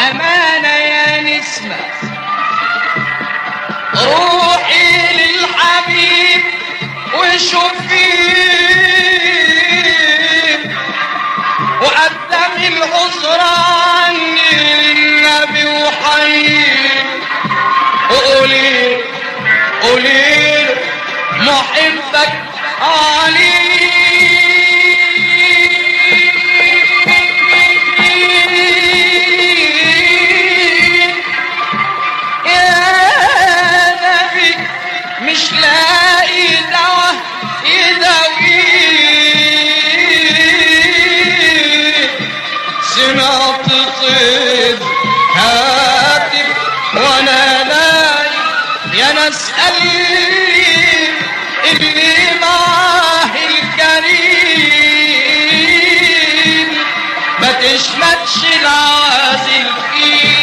أمانة يا نسمة روحي للحبيب وشوفيه وقدم العذر عني للنبي وحييه وقولي قولي محبك علي يا نبي مش لاقي دواء يداويه سمعت طيب هاتف وانا نايم يا ناس قلبي اللي معاه الكريم ما تشمتش العازل فيه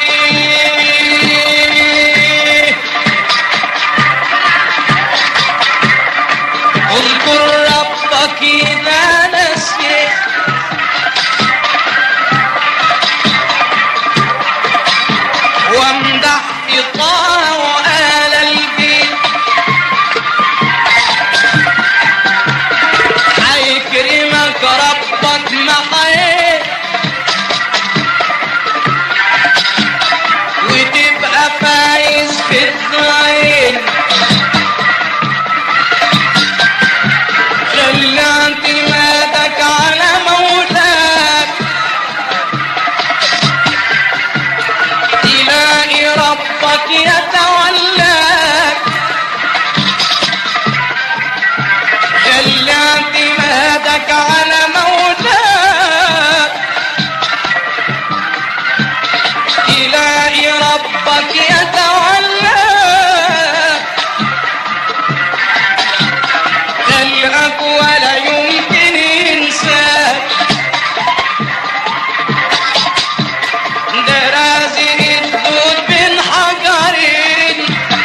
اذكر ربك اذا نسيت وامدح إطاع وآل البيت هيكرمك ربك محيط وتبقى فايز في الدعين خلي اعتمادك على مولاك تلاقي ربك يتولاك خلي اعتمادك على مولاك تلاقي ربك يتولاك خلقك ولا يمكن ينساك ده رازق الدود بين حجرين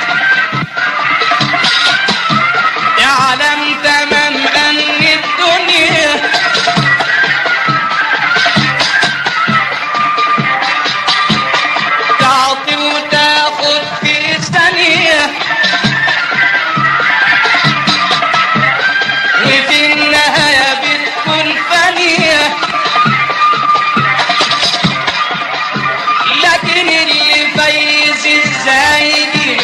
يعلم تمام ان الدنيا تعطي وتاخد في ثانية وفي النهاية بتكون فانية لكن اللي فايز الزايدين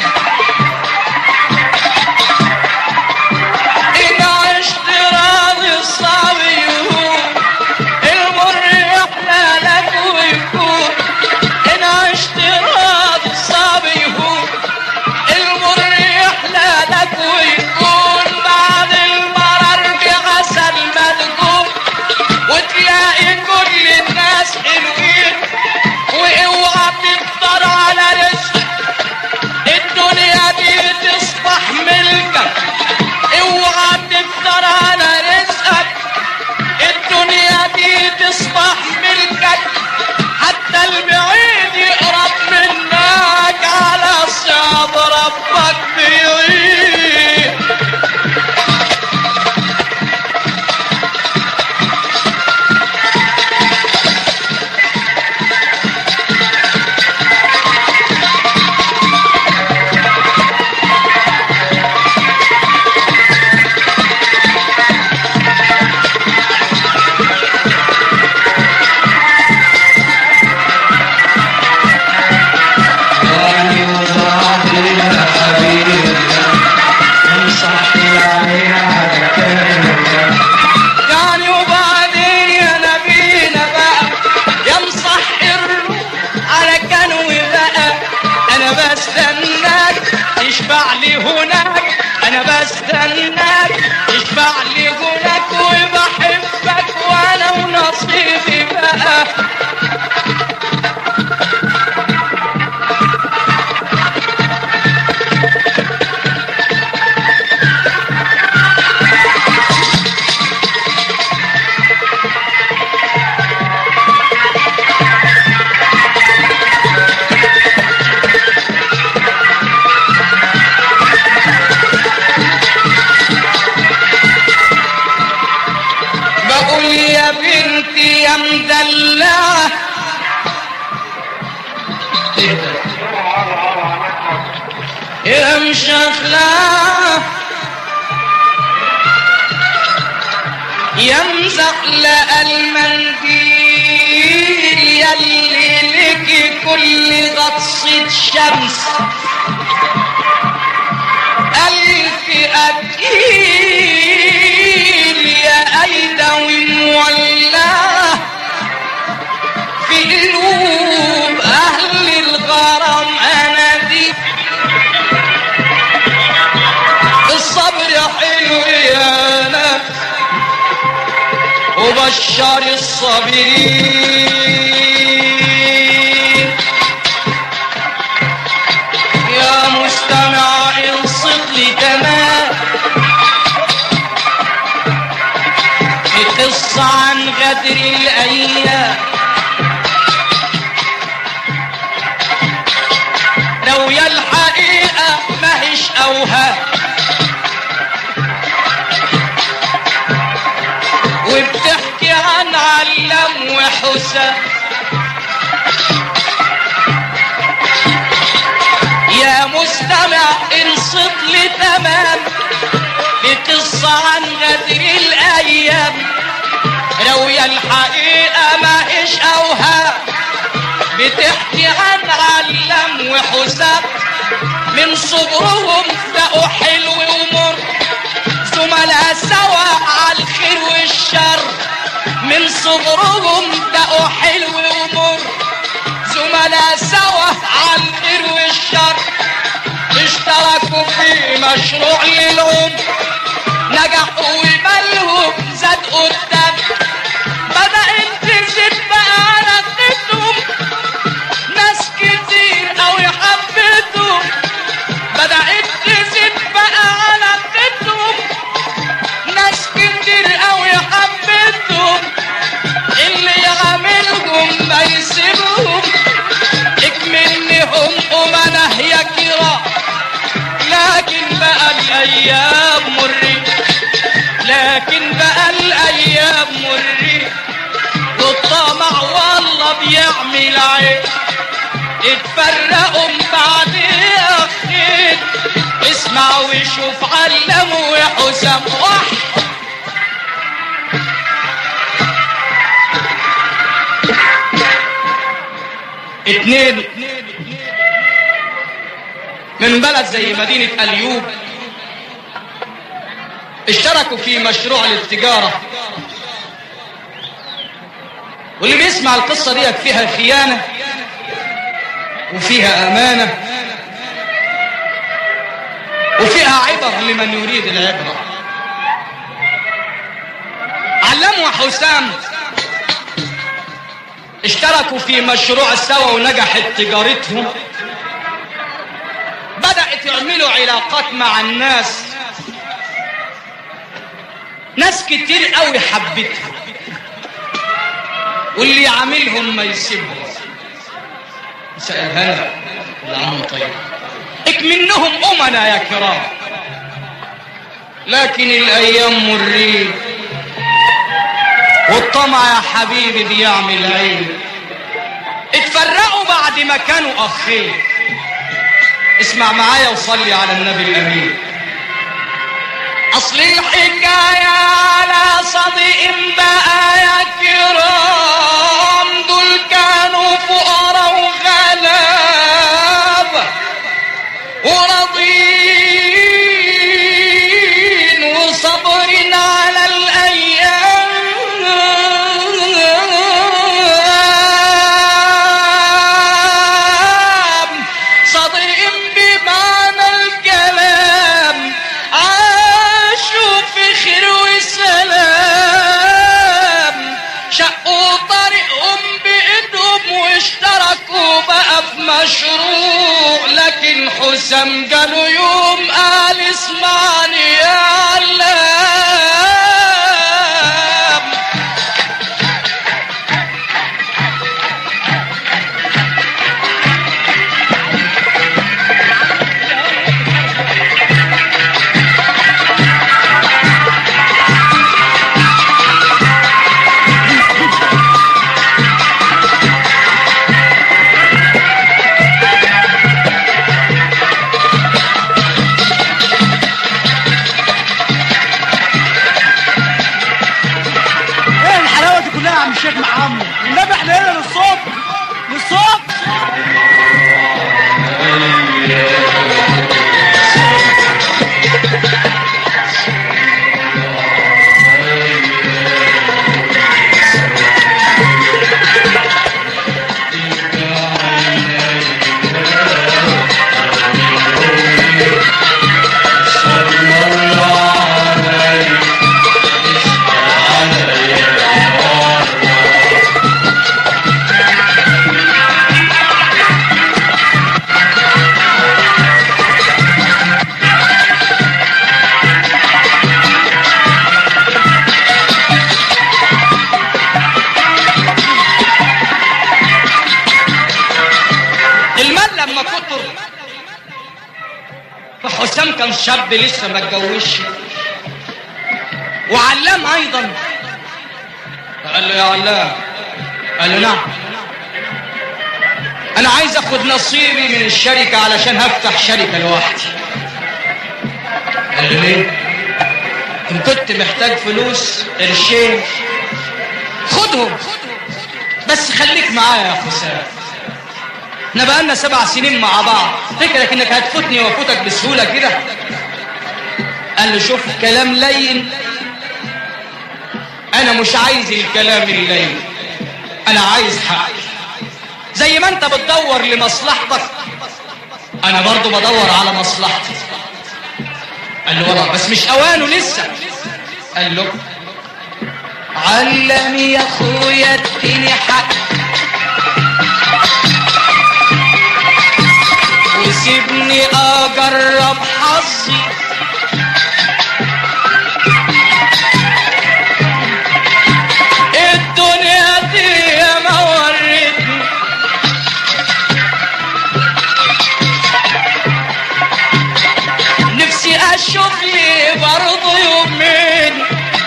إن عشت راضي الصعب يهون المر يحلى لك ويكون إن عشت راضي الصعب يهون المر يحلى لك ويكون بعد المرر بعسل مدقون وتلاقي كل الناس حلوين واوعى تفطر على رزق الدنيا دي تصبح ملكك اوعى تفطر على رزقك الدنيا دي تصبح ملكك حتى البعيد يقرب منك على صعب ربك بيعيد يعني وبعدين يا نبينا بقى يا مسحر على كنوي بقى انا بستناك تشبع لي هناك انا بستناك تشبع لي هناك وبحبك وانا ونصيبي بقى بقول يا بنتي يا مدلعة يا مشخلاه يمزح لقى المنديل يلي لك كل غطسة شمس ألف أكيل يا أيدوي مولاه في قلوب أهل الغرام أنا دي الصبر حلو يا نفس وبشر الصابرين يا مستمع انصت لي تمام في قصة عن غدر الأيام لو يا الحقيقة ماهيش أوهام وبتحكي عن علم وحسام يا مستمع انصت لي تمام بقصة عن غدر الأيام روية الحقيقة ما إيش أوهام بتحكي عن علم وحسام من صغرهم بقوا حلو ومر زملاء سوا على الخير والشر من صغرهم بقوا حلو ومر زملاء سوا على الخير والشر اشتركوا في مشروع للعمر نجحوا ومالهم زاد قدام بدأت تزيد بقى علاقتهم ناس كتير قوي حبتهم بدأت تزيد بقى علاقتهم ناس كتير قوي حبتهم اللي يعاملهم ما يسيبهم اكمنهم أمنه يا كرام لكن بقى الأيام مري لكن بقى الأيام مري والطمع والله بيعمل عين اتفرقوا بعد أخين اسمع وشوف علم وحسام واحد اتنين من بلد زي مدينة اليوب اشتركوا في مشروع للتجارة واللي بيسمع القصة ديت فيها خيانة وفيها أمانة وفيها عبر لمن يريد العبرة علم وحسام اشتركوا في مشروع سوا ونجحت تجارتهم بدأت يعملوا علاقات مع الناس ناس كتير قوي حبتها واللي يعاملهم ما يسيبهم مساء الهنا العم طيب اكمنهم أمنا يا كرام لكن الأيام مرين والطمع يا حبيبي بيعمل عين اتفرقوا بعد ما كانوا أخين اسمع معايا وصلي على النبي الأمين أصل الحكاية على صديق بقى يا كرام دول كانوا فقراء وغلابة وراضين وصبرين على الأيام صادقين بمعنى الكلام عاشوا في خير وسلام شقوا طريقهم بإيدهم واشتركوا بقى في مشروع لكن حسام قالوا يوم قال اسمعني يا علام عم الشيخ محمد النبي احنا هنا للصبح للصبح المال لما كتر فحسام كان شاب لسه ما اتجوزش وعلام ايضا قال له يا علام قال له نعم انا عايز اخد نصيبي من الشركه علشان هفتح شركه لوحدي قال له ليه ان كنت محتاج فلوس قرشين خدهم بس خليك معايا يا حسام احنا بقالنا سبع سنين مع بعض فكرك انك هتفوتني وافوتك بسهوله كده قال له شوف كلام لين انا مش عايز الكلام اللين انا عايز حق زي ما انت بتدور لمصلحتك انا برضو بدور على مصلحتي قال له والله بس مش اوانه لسه قال له علمي يا اخويا اديني حق وسيبني اجرب حظي الدنيا دي ما ورتني نفسي اشوف لي برضه يومين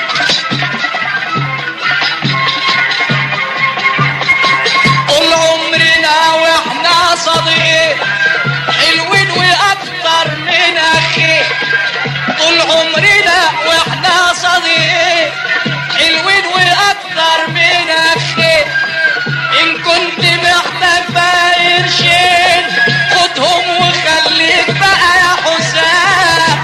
طول عمرنا واحنا صديقين حلوين واكتر من اخي طول عمرنا واحنا صديقين حلوين واكتر من اخي ان كنت محتاج بقى قرشين خدهم وخليك بقى يا حسام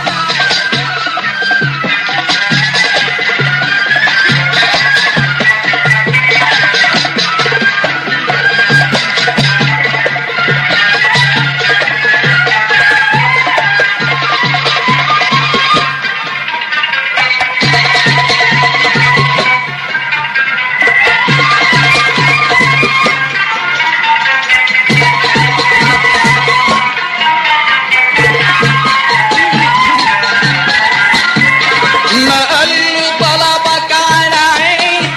ما قال له طلبك على عيني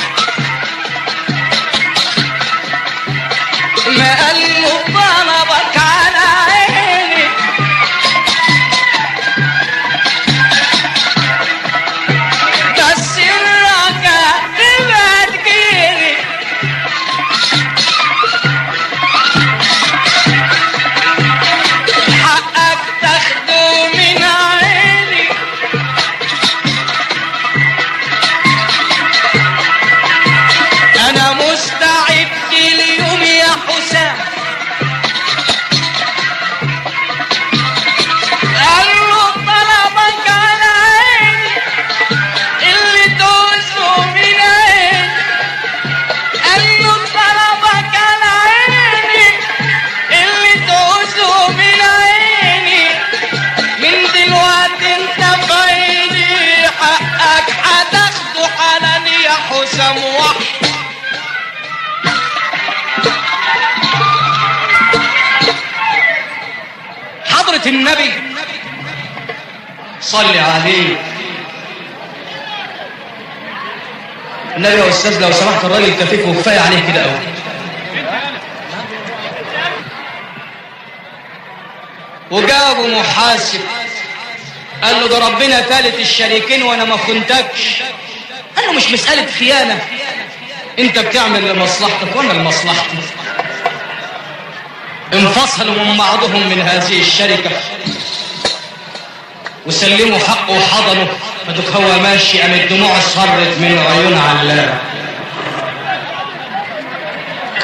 ما قال له طلبك على عيني بس الرجاء تبقى تجيني حقك تاخده من عيني انا مستعد اليوم يا حسام قال له طلبك على عيني اللي دوسه من عيني قال له طلبك على عيني اللي دوسه من عيني من دلوقتي انت في عيني حقك هتاخده حنان يا حسام وحدي حضرة النبي صلي عليه النبي يا استاذ لو سمحت الراجل كفيف وكفايه عليه كده قوي وجابوا محاسب قال له ده ربنا ثالث الشريكين وانا ما خنتكش قال له مش مسألة خيانة انت بتعمل لمصلحتك وانا لمصلحتي انفصلوا من بعضهم من هذه الشركة وسلموا حقه وحضنه فدك هو ماشي قام الدموع صرت من عيون علام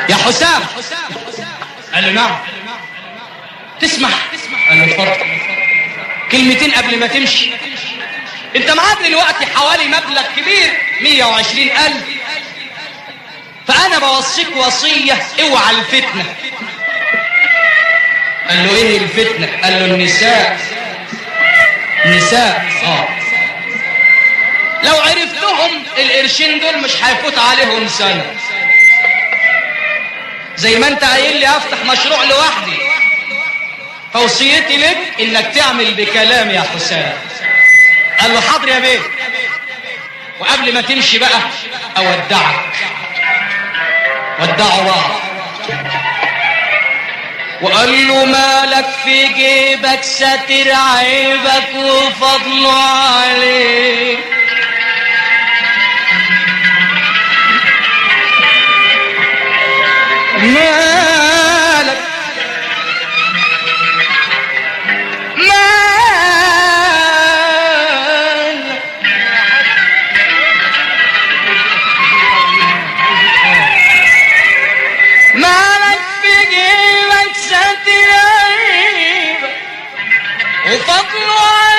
يا حسام قال له نعم تسمح قال له اتفضل كلمتين قبل ما تمشي انت معاك دلوقتي حوالي مبلغ كبير 120 ألف فأنا بوصيك وصية اوعى الفتنة قال له ايه الفتنة قال له النساء نساء اه لو عرفتهم القرشين دول مش هيفوت عليهم سنة زي ما انت قايل لي افتح مشروع لوحدي فوصيتي لك انك تعمل بكلام يا حسام قال له حاضر يا بيه وقبل ما تمشي بقى اودعك ودعوا بعض وقال له مالك في جيبك ساتر عيبك وفضله عليك مالك مالك مالك في جيبك ساتر عيبك وفضله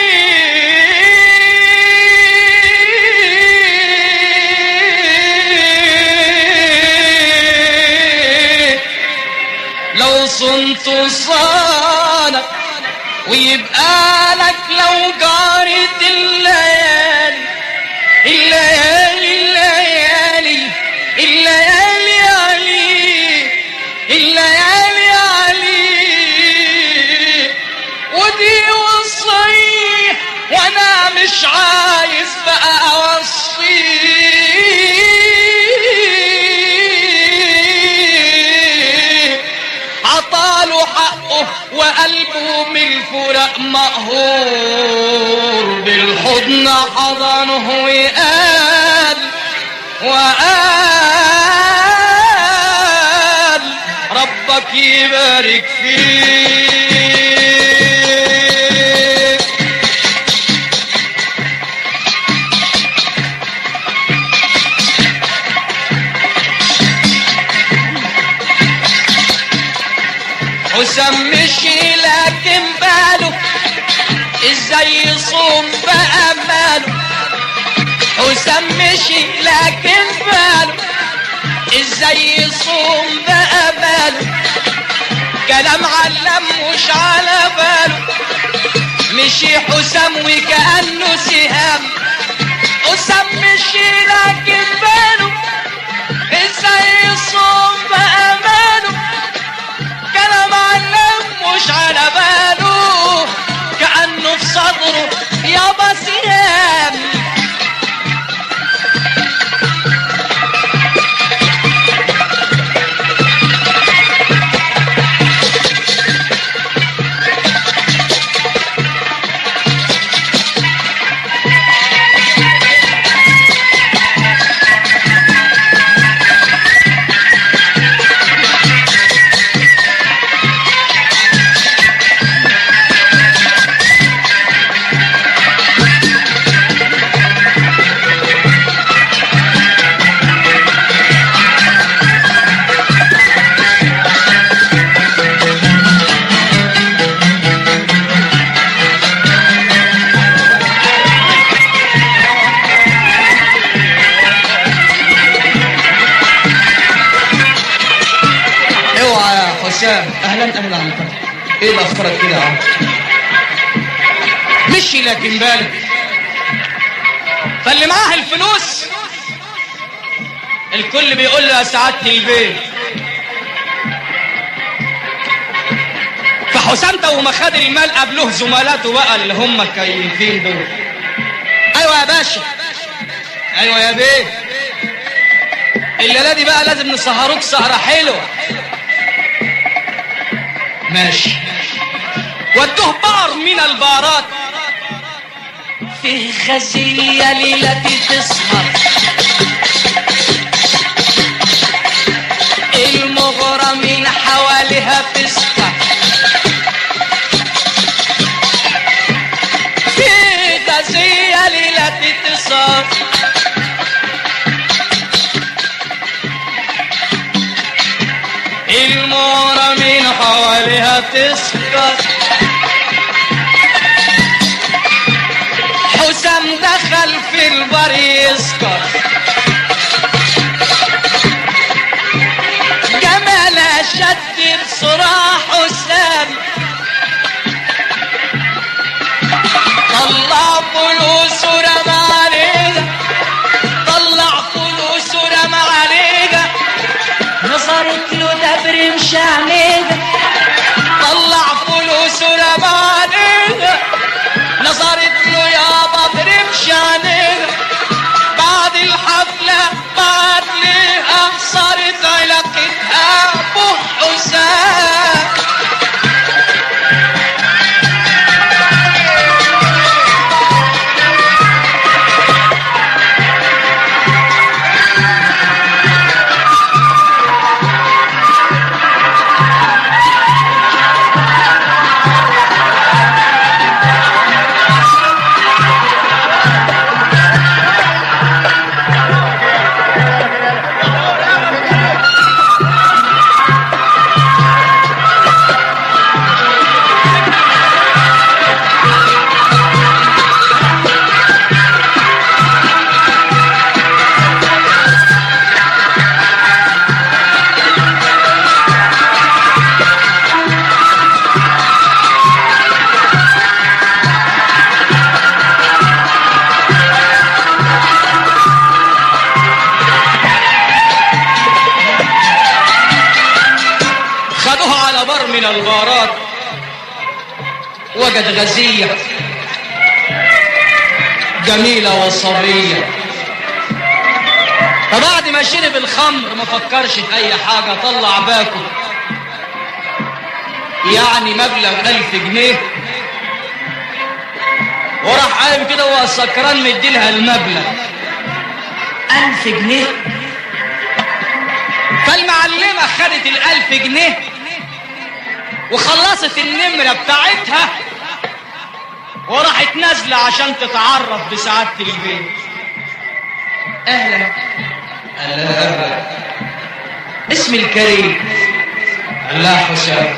عليك لو صنت صانك ويبقى لك لو جارت الليالي الليالي الليالي الليالي علي الليالي علي ودي وصية وانا مش عايز بقى اوصيه عطاله حقه وقلبه من الفراق مقهور بالحضن حضنه وقال وقال ربك يبارك فيك حسام مشي لكن باله ازاي يصوم بقى ماله حسام مشي لكن باله ازاي يصوم بقى ماله كلام علم مش على باله مشي حسام وكأنه سهام حسام مشي لكن باله ازاي يصوم بقى ماله كلام علم مش على باله كأنه في صدره يابا سهام اوعى يا حسام اهلا اهلا عم ايه اللي اخرك كده يا عم مشي لكن بالك فاللي معاه الفلوس الكل بيقول له يا سعاده البيت فحسام ده وما خد المال قبله زملاته بقى اللي هم الكيفين دول ايوه يا باشا ايوه يا بيه الليله دي بقى لازم نسهروك سهره حلوه ماشي ودوه بار من البارات فيه خزية ليلة تسهر المغرمين حواليها تسهر فيه خزية ليلة تسهر حواليها تسكر حسام دخل في البر يسكر جمالها شد بسرعة حسام طلع فلوس ورمى عليها طلع فلوس ورمى عليها نظرت له دبر مش عليها طلع فلوس ورمى عليها نظرت له يابا برمش عليها بعد الحفلة بعد ليها صارت علاقتها بو حسام خدوها على بر من الغارات وجد غزية جميلة وصبية فبعد ما شرب الخمر ما فكرش في أي حاجة طلع باكو يعني مبلغ ألف جنيه وراح قايم كده وهو سكران مديلها المبلغ ألف جنيه فالمعلمة خدت الألف جنيه وخلصت النمرة بتاعتها وراحت نازلة عشان تتعرف بسعادة البيت أهلا قال لها أهلا اسمي الكريم قال لها حسام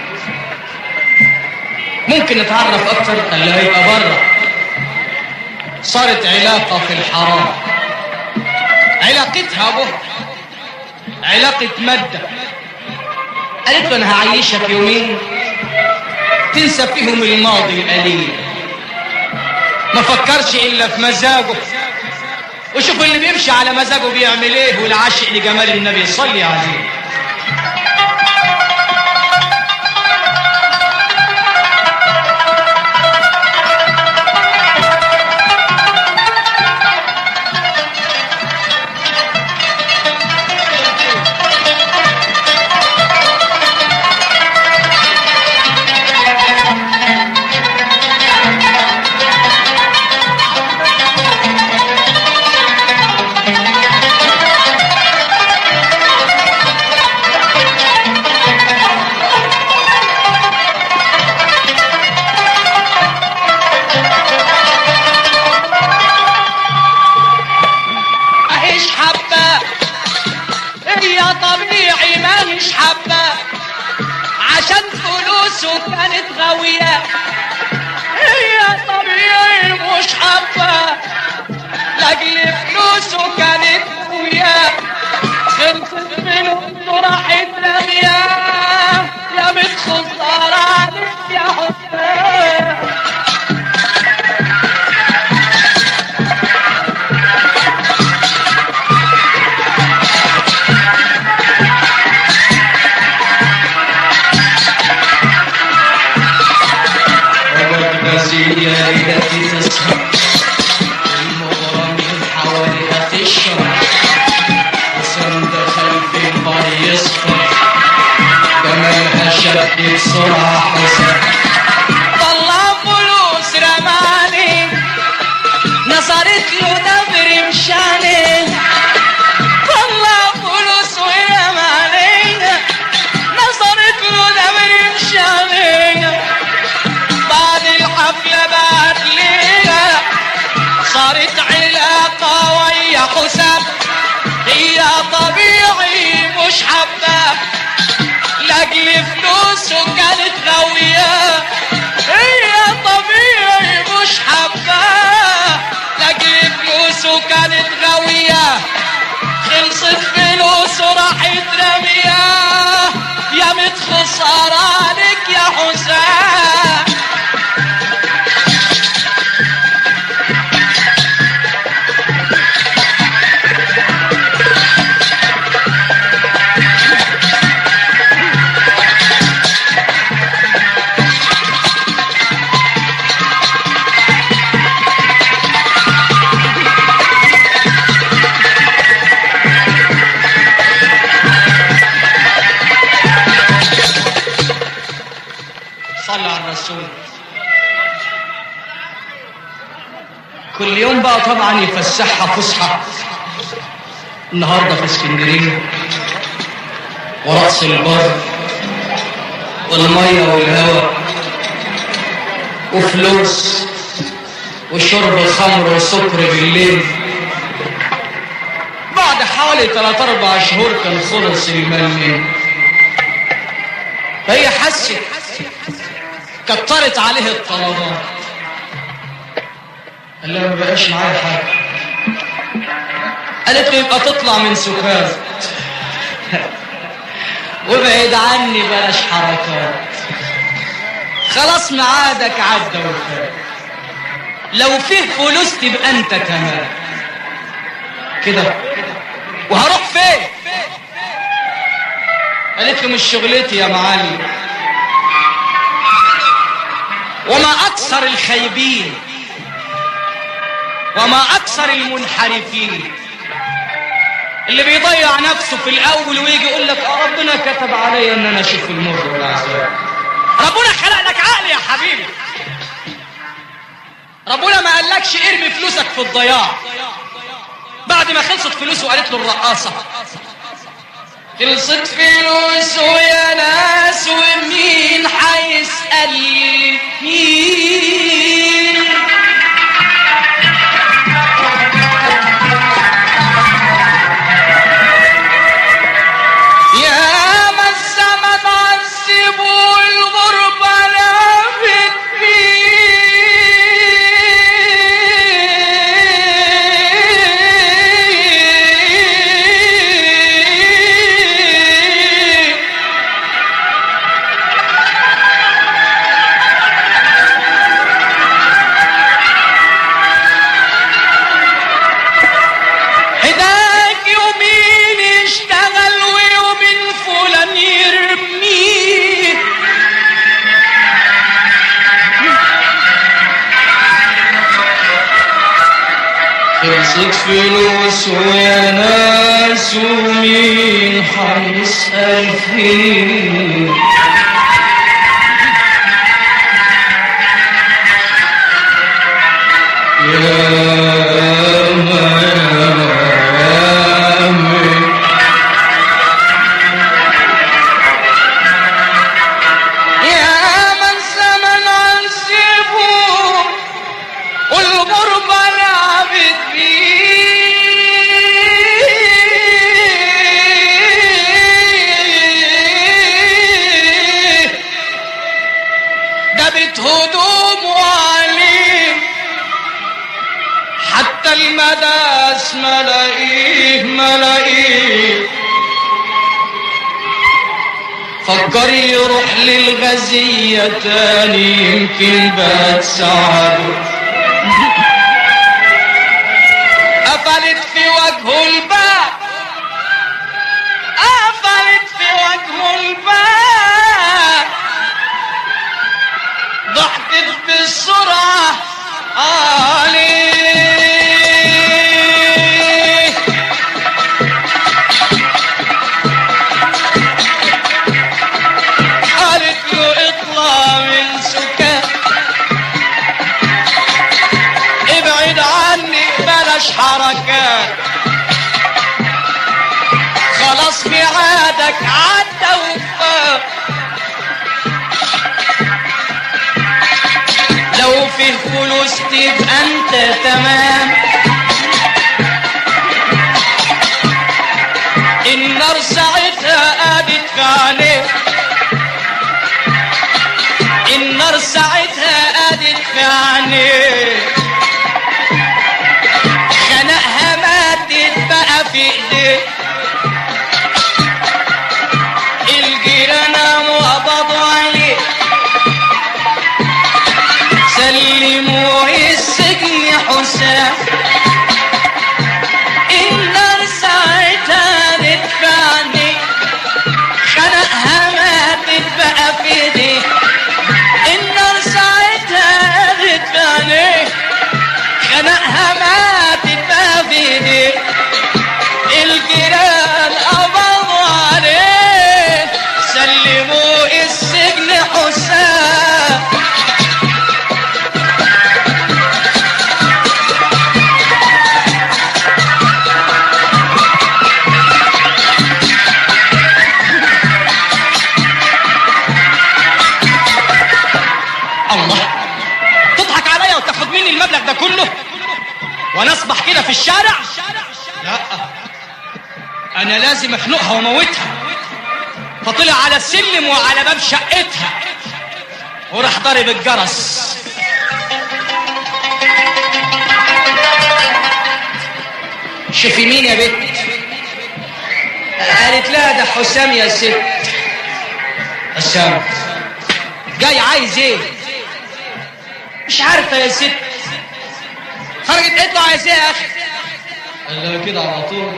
ممكن نتعرف أكتر قال لها يبقى بره صارت علاقة في الحرام علاقتها به علاقة مادة قالت له انا هعيشك يومين تنسى فيهم الماضي القليل ما فكرش الا في مزاجه وشوف اللي بيمشي على مزاجه بيعمل ايه والعاشق لجمال النبي صلي عليه اعيش حبة هي طبيعي ماهيش حبة عشان فلوسه كانت غاوية هي طبيعي مش حبة لاجل فلوسه كانت غاوية خلصت منه وراحت رمية يا متخسرة عليك يا حسام وجد غزية التي تسهر المغرمين حواليها تشرب حسن دخل في البار يسخر جمالها شد بسرعة حسن طلع فلوس رماني نظرت له دبر مشاني طلع فلوس ورماني نظرت له دبر مشاني بعد الحفلة بعد ليلة صارت علاقة ويا حسام هي طبيعي مش حبة لاجل فلوس عالم يا يا متخسر عليك يا حسام صلى على الرسول كل يوم بقى طبعا يفسحها فسحة النهارده في اسكندرية ورأس البر والمية والهواء وفلوس وشرب الخمر والسكر بالليل بعد حوالي 3 4 شهور كان خلص المال منه فهي حست كترت عليه الطلبات قال لها ما بقاش معايا حاجه قالت له يبقى تطلع من سكات وابعد عني بلاش حركات خلاص ميعادك عدى وفات لو فيه فلوس تبقى انت كمان كده وهروح فين قالت له مش شغلتي يا معلم وما أكثر الخيبين وما أكثر المنحرفين اللي بيضيع نفسه في الأول ويجي يقول لك آه ربنا كتب عليا إن أنا أشوف المر والعذاب ربنا خلق لك عقل يا حبيبي ربنا ما قالكش ارمي فلوسك في الضياع بعد ما خلصت فلوسه وقالت له الرقاصة خلصت فلوس ويا ناس ومين حيسأل مين يا ما الزمن عذب والغربة لعبت بيه هداك يومين يشتغل ويومين فلان يرميه خلصت فلوس ويا ناس ومين حيسأل فيه يا ما يا ما يا من زمن عذبه والغربة لعبت بيه جابت هدوم وعليه حتى المداس ملاقيه ملاقيه فكر يروح للغزية تاني يمكن بقت سعده قفلت في وجهه الباب قفلت في وجهه الباب ضحكت بسرعة عليه قالت له اطلع من سكات ابعد عني بلاش حركات خلاص ميعادك عدى وفات لو فيه فلوس تبقى انت تمام النار ساعتها قادت في عليه النار ساعتها قادت في عينيه خنقها ماتت بقى في ايديه حسام النار ساعتها تدفعني خنقها ماتت بقى في ايدي النار ساعتها تدفعني خنقها ماتت بقى في ايدي الجيران قبضوا عليه سلموا السجن حسام الله تضحك عليا وتاخد مني المبلغ ده كله وانا اصبح كده في الشارع لا انا لازم اخنقها واموتها فطلع على السلم وعلى باب شقتها وراح ضارب الجرس شوفي مين يا بنت قالت لا ده حسام يا ست حسام جاي عايز ايه مش عارفه يا ست خرجت قالت له عايز ايه يا اخي قال لها كده على طول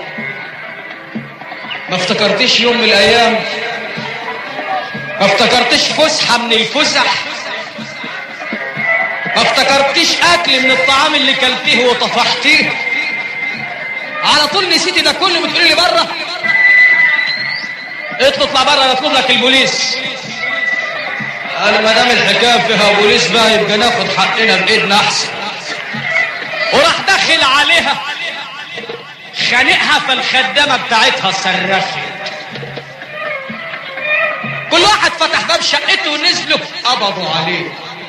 ما افتكرتش يوم من الايام ما افتكرتش فسحه من الفسح ما افتكرتش اكل من الطعام اللي كلتيه وطفحتيه على طول نسيتي ده كله بتقولي لي بره اطلع بره اطلب لك البوليس قال ما دام الحكايه فيها بوليس بقى يبقى ناخد حقنا بايدنا احسن وراح داخل عليها خانقها فالخدامه بتاعتها صرخت كل واحد فتح باب شقته ونزلوا قبضوا عليه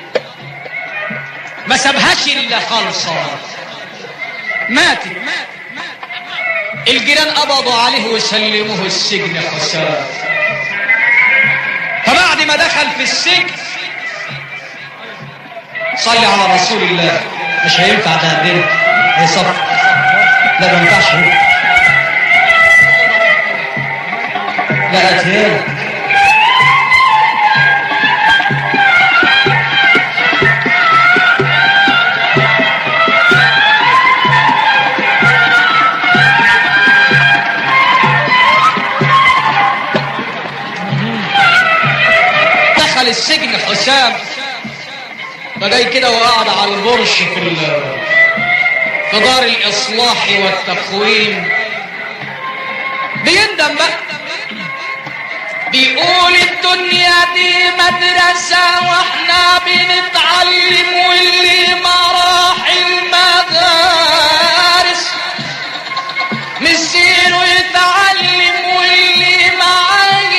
ما سابهاش الا خالصه ماتت الجيران قبضوا عليه وسلموه السجن حسام فبعد ما دخل في السجن صلي على رسول الله مش هينفع تهدنا هي صف لا ما ينفعش هنا لا اتهيألك دخل السجن حسام فجاي كده وقعد على البرش في ال- في دار الاصلاح والتقويم بيندم بقى بيقول الدنيا دي مدرسة واحنا بنتعلم واللي ما راح المدارس مسيره يتعلم واللي معاه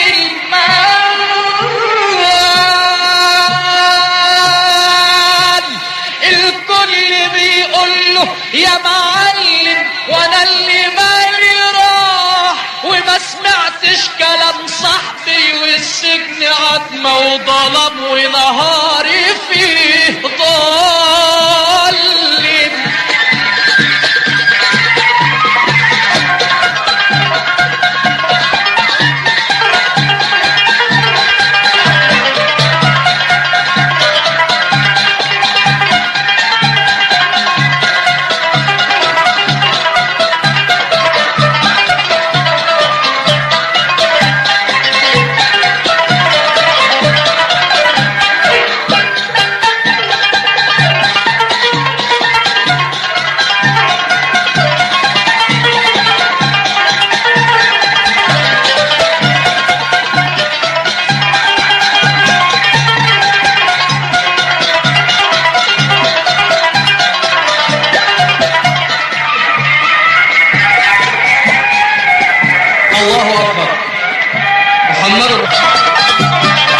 المال الكل بيقول له يا معلم وانا اللي مالي راح وما سمعتش كلام صاحبي والسجن عتمة وظلم ونهاري فيه ظالم الله أكبر محمد رسول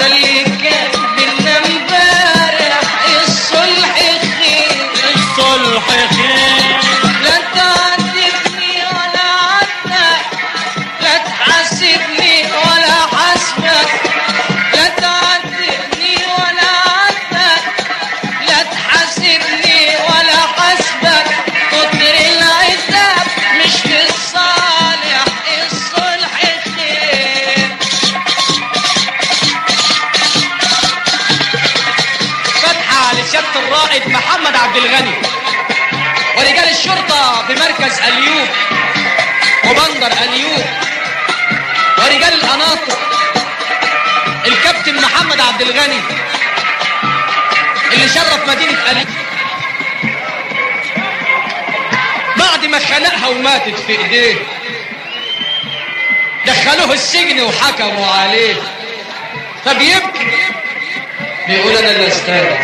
اللي كان بينا امبارح الصلح خير الصلح خير لا تعاتبني ولا عنك لا تحاسبني ولا حاسبك لا تعاتبني ولا عنك لا تحاسبني ولا حاسبك كتر العتاب مش للصالح الصلح خير فتحة لسيادة الرائد محمد عبد الغني ورجال الشرطة بمركز أليوب وبندر أليوب ورجال القناطر الكابتن محمد عبد الغني اللي شرف مدينة أليوب بعد ما خنقها وماتت في ايديه دخلوه السجن وحكموا عليه فبيبكي بيقول انا اللي استاذ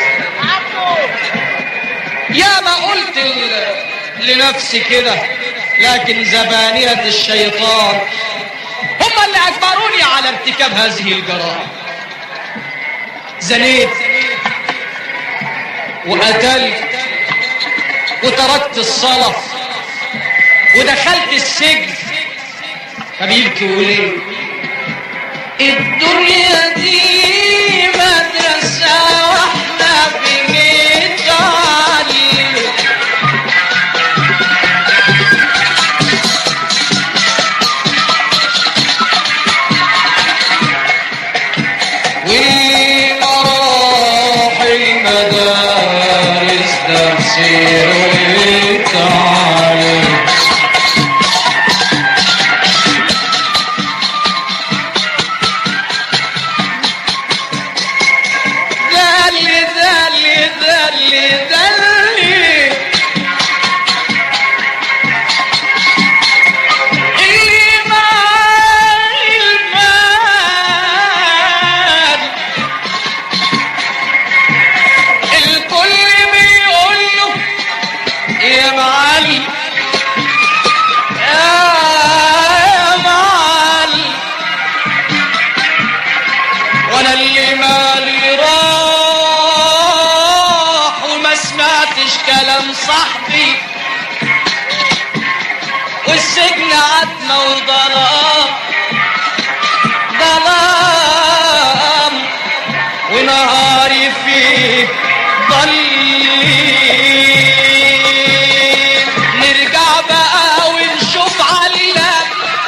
يا ما قلت ل- لنفسي كده لكن زبانية الشيطان هم اللي أجبروني على ارتكاب هذه الجرائم زنيت وقتلت وتركت الصلاة ودخلت السجن فبيبكي وليه الدنيا دي مدرسة واحنا بنتعلم واللي راح المدارس تفسير ويتعلم دلي دلي دلي دلي اللي معاه المال الكل بيقول له يا معلم يا معلم وانا اللي مالي راح وما سمعتش كلام صاحبي والسجن عتمة وظلام ظلام ونهاري فيه ضليل نرجع بقى ونشوف علام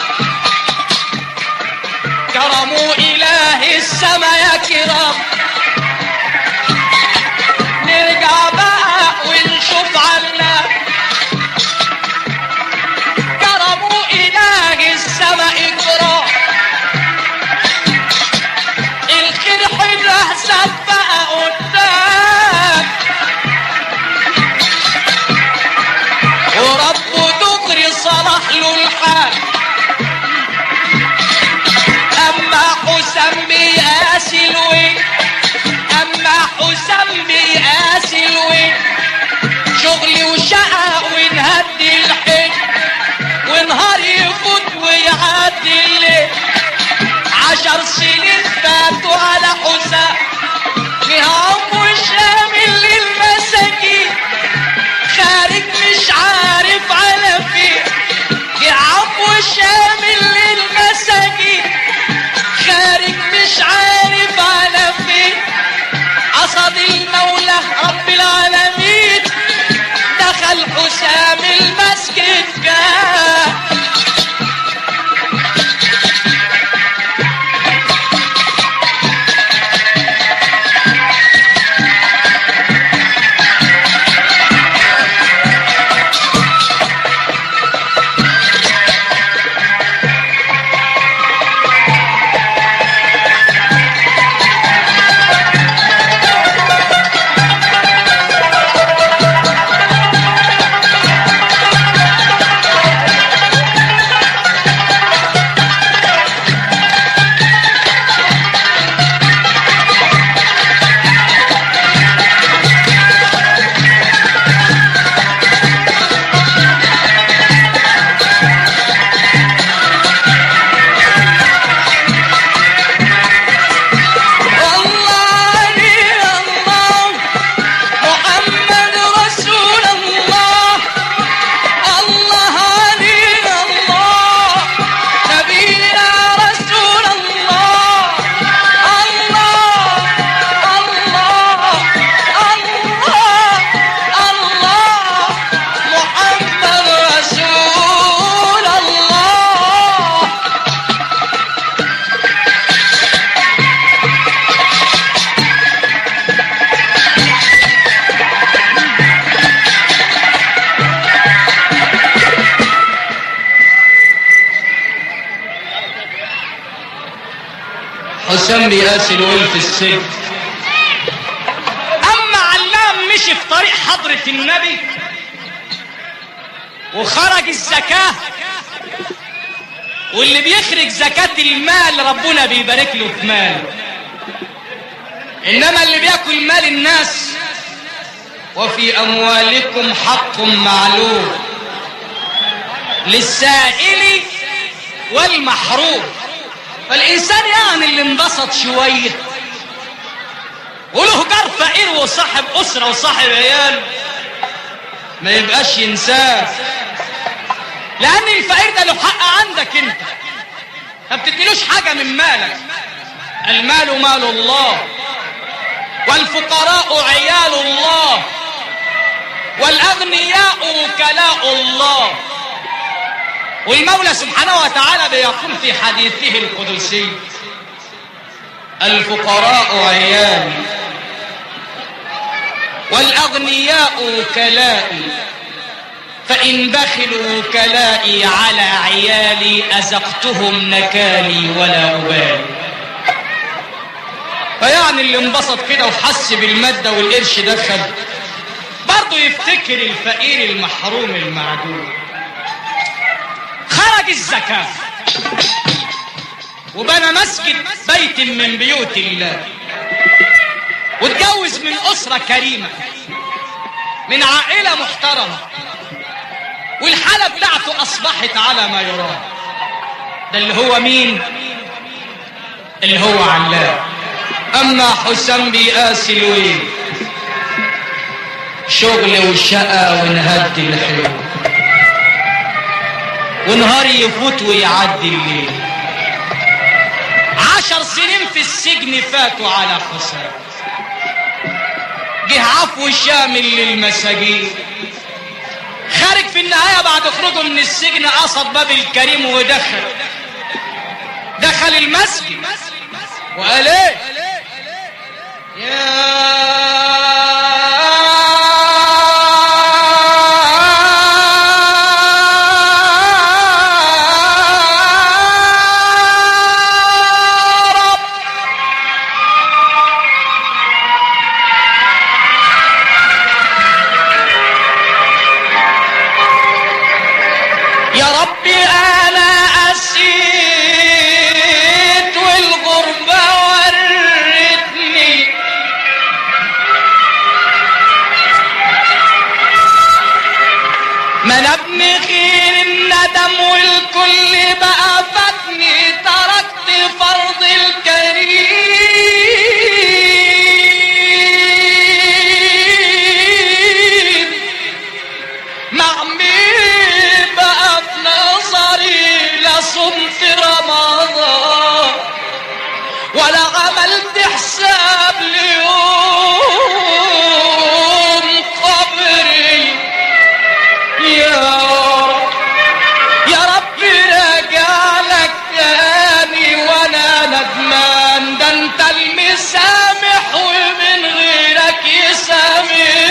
كرموا إله السما يا كرام نرجع بقى ونشوف عنا كرموا إله السما إكرام الخير حلو حساب بقى قدام وربه دغري صلح له الحال اما حسام بيقاسي الوين اما حسام بيقاسي الوين شغلي وشقى ونهدي الحين ونهار يفوت ويعدي الليل عشر سنين فاتوا على حسام فيها عمو شامل للمساكين خارج مش عارف على فين يا عمو شامل للمساكين خارج مش عارف على فين قصد المولى رب العالمين دخل حسام المسجد جاه حسام بيقاسي الويل في السجن اما علام مشي في طريق حضرة النبي وخرج الزكاة واللي بيخرج زكاة المال ربنا بيبارك له في ماله انما اللي بياكل مال الناس وفي اموالكم حق معلوم للسائل والمحروم فالانسان يعني اللي انبسط شويه وله جار فقير وصاحب اسره وصاحب عيال ما يبقاش ينساه لان الفقير ده له حق عندك انت ما بتديلوش حاجه من مالك المال مال الله والفقراء عيال الله والاغنياء وكلاء الله والمولى سبحانه وتعالى بيقول في حديثه القدسي الفقراء عيالي والاغنياء كلائي فان بخلوا كلائي على عيالي ازقتهم نكالي ولا ابالي فيعني اللي انبسط كده وحس بالماده والقرش دخل برضه يفتكر الفقير المحروم المعدوم خرج الزكاة وبنى مسجد بيت من بيوت الله واتجوز من أسرة كريمة من عائلة محترمة والحالة بتاعته أصبحت على ما يرام ده اللي هو مين اللي هو علام أما حسام بيقاسي الويل شغل وشقى ونهد الحلو ونهار يفوت ويعدي الليل عشر سنين في السجن فاتوا على حسام جه عفو شامل للمساجين خارج في النهاية بعد خروجه من السجن قصد باب الكريم ودخل دخل المسجد وقال ايه يا رب يا ربي انا اسيت والغربة ورتني ما انا ابن خير الندم والكل بقى فاتني تركت فرض الكريم مع مين بقى في نظري لا صمت رمضان ولا عملت حساب ليوم قبري يا رب يا رب راجع لك تاني وانا ندمان ده انت المسامح ومن غيرك يسامحني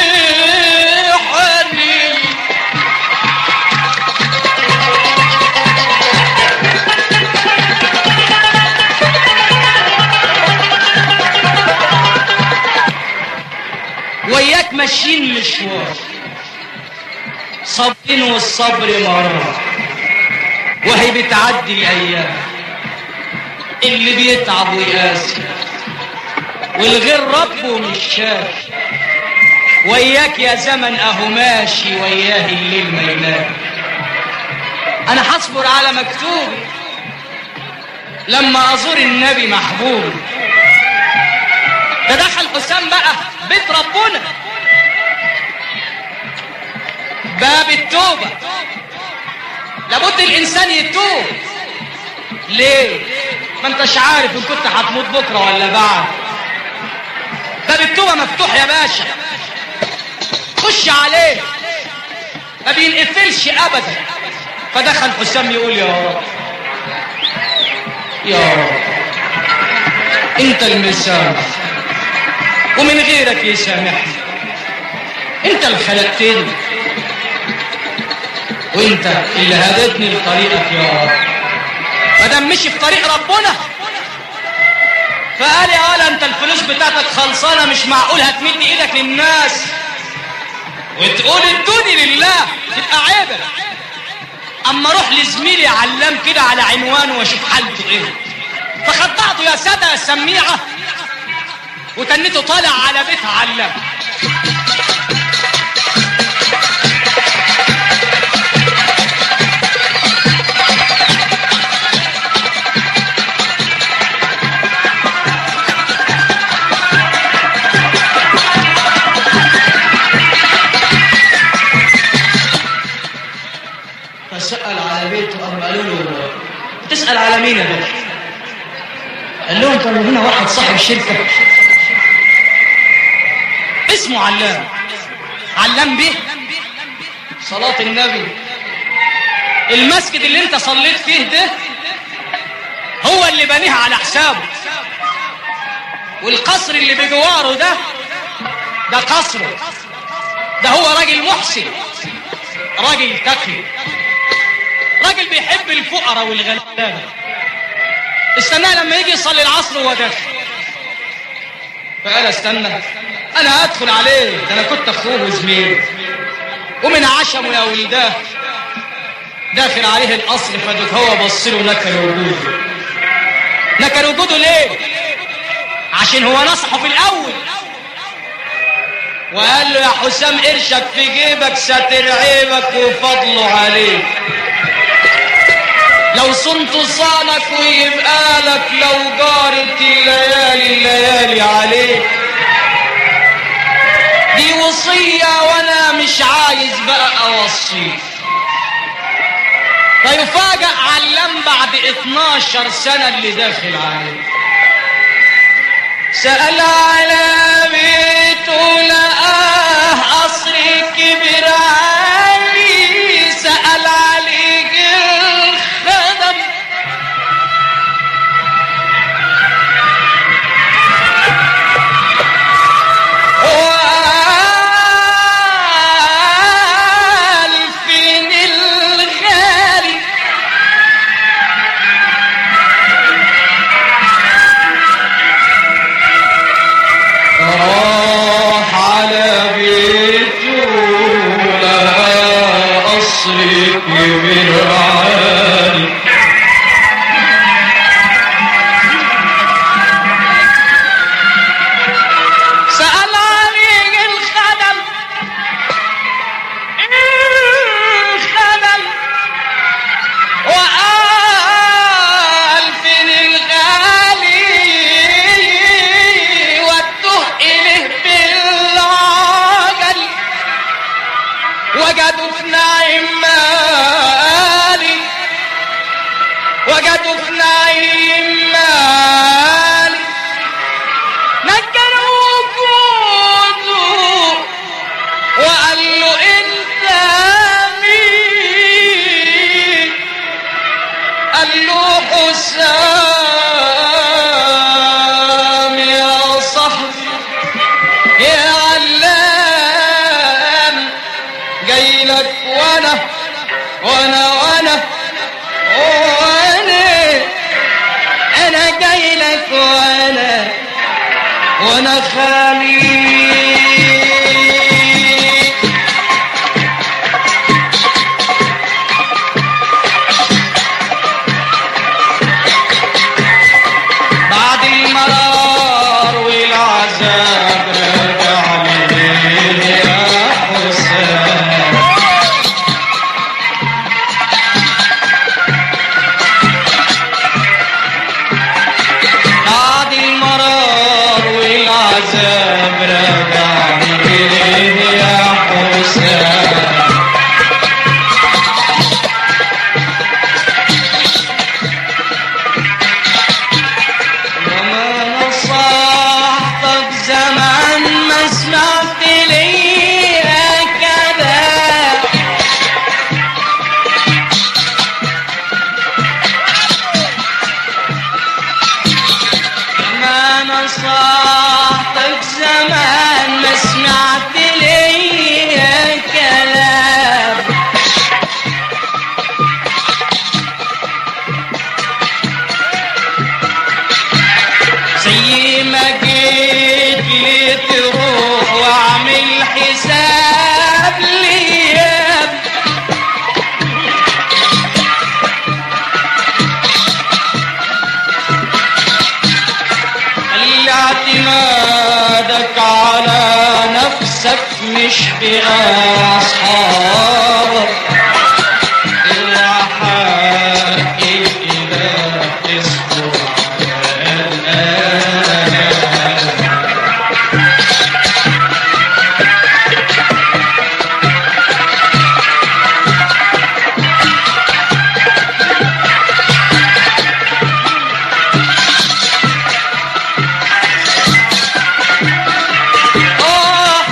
وياك ماشيين مشوار صابرين والصبر مرار وهي بتعدي الايام اللي بيتعب ويقاسي والغير ربه مش شاف وياك يا زمن اهو ماشي وياه الليل ما ينام انا هصبر على مكتوب لما ازور النبي محبوب ده دخل حسام بقى بيت ربنا باب التوبة لابد الإنسان يتوب ليه؟ ما انتش عارف إن كنت هتموت بكرة ولا بعد باب التوبة مفتوح يا باشا خش عليه ما بينقفلش أبدا فدخل حسام يقول يا رب يا رب انت المسامح ومن غيرك يسامحني انت اللي خلقتني وانت اللي هدتني لطريقك يا رب ما دام مشي في طريق ربنا فقال يا ولا انت الفلوس بتاعتك خلصانه مش معقول هتمد ايدك للناس وتقول ادوني لله تبقى عيبه اما اروح لزميلي علام كده على عنوانه واشوف حالته ايه فخدعته يا ساده يا سميعه وتنيته طالع على بيت علام فسأل على بيته قام قالوا له تسأل على مين يا باشا؟ قال لهم كان هنا واحد صاحب الشركة اسمه علام علام به صلاة النبي المسجد اللي انت صليت فيه ده هو اللي بنيها على حسابه والقصر اللي بجواره ده ده قصره ده هو راجل محسن راجل تقي راجل بيحب الفقراء والغلابه استناه لما يجي يصلي العصر وهو داخل فقال استنى انا ادخل عليه ده انا كنت اخوه وزميله ومن عشمه يا ولداه داخل عليه القصر فدك هو بص له نكر وجوده نكر وجوده ليه عشان هو نصحه في الاول وقال له يا حسام قرشك في جيبك ساتر عيبك وفضله عليك لو صنت صانك ويبقى لك لو جارت الليالي الليالي عليك دي وصية وانا مش عايز بقى اوصيك فيفاجأ علام بعد 12 سنة اللي داخل عليه سأل على بيته لقاه قصر كبير عالي سأل عليك الخدم وقال فين الغالي راح على بيته لقى قصر كبير عالي سأل عليه الخدم الخدم وقال فين الغالي ودوه إليه بالعجل وجدوا في نعيم مالي وجدوا في نعيم مالي نكروا وجوده وقال له انت مين قال له حسام يا صاحبي يا علام جاي لك وانا وانا وانا وانا انا جاي لك وانا وانا خالي بعد المرار والعذاب رجع لي يا حسام بعد المرار والعذاب رجع لي يا حسام وما نصحتك زمان ما سمعت ليا كذا ما نصحتك زمان ما سمعت ليا كلام زي اعتمادك على نفسك مش بأصحابك الحق الإله اصبر على الآن آه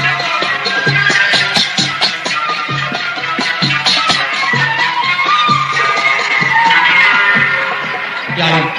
يعني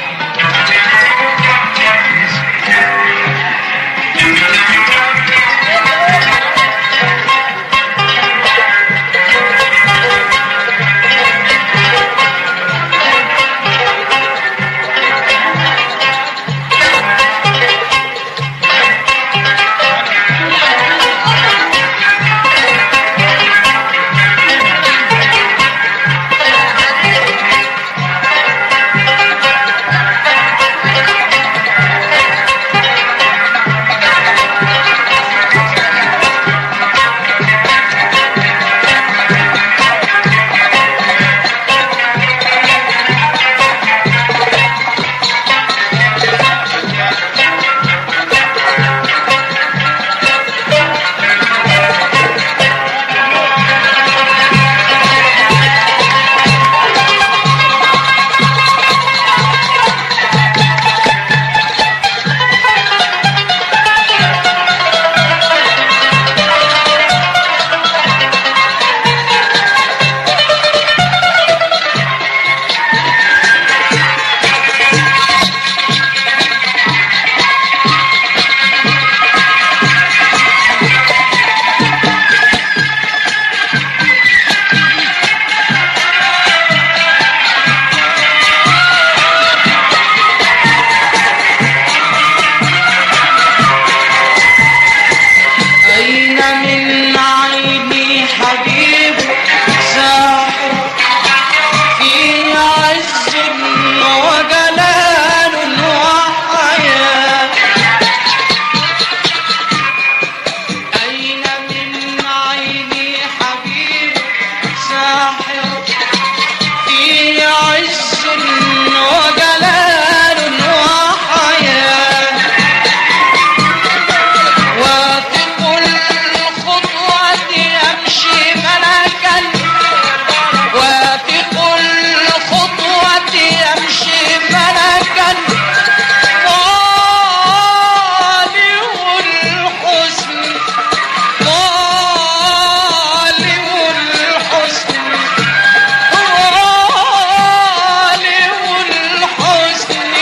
أين من عيني حبيب ساحر في عز وجلال وحياة أين من عيني حبيب ساحر في عز وجلال وحياة واثق الخطوة يمشي ملكا واثق الخطوة يمشي ملكا طالع الحسن طالع الحسن طالع الحسن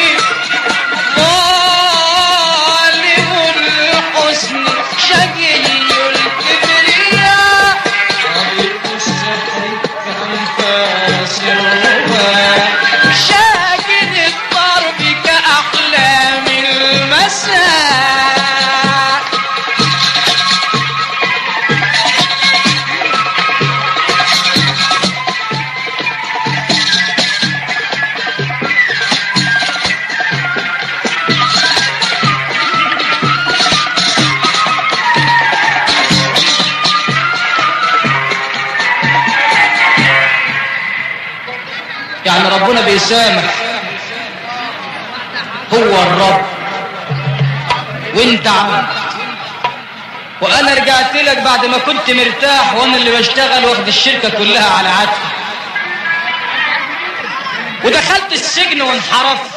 ظالم الحسن شقي الكبرياء طريق السحر كأنفاس الرواء شاقد الضرب كأحلام المساء يعني ربنا بيسامح هو الرب وانت عبد وانا رجعت لك بعد ما كنت مرتاح وانا اللي بشتغل واخد الشركه كلها على عاتقي ودخلت السجن وانحرفت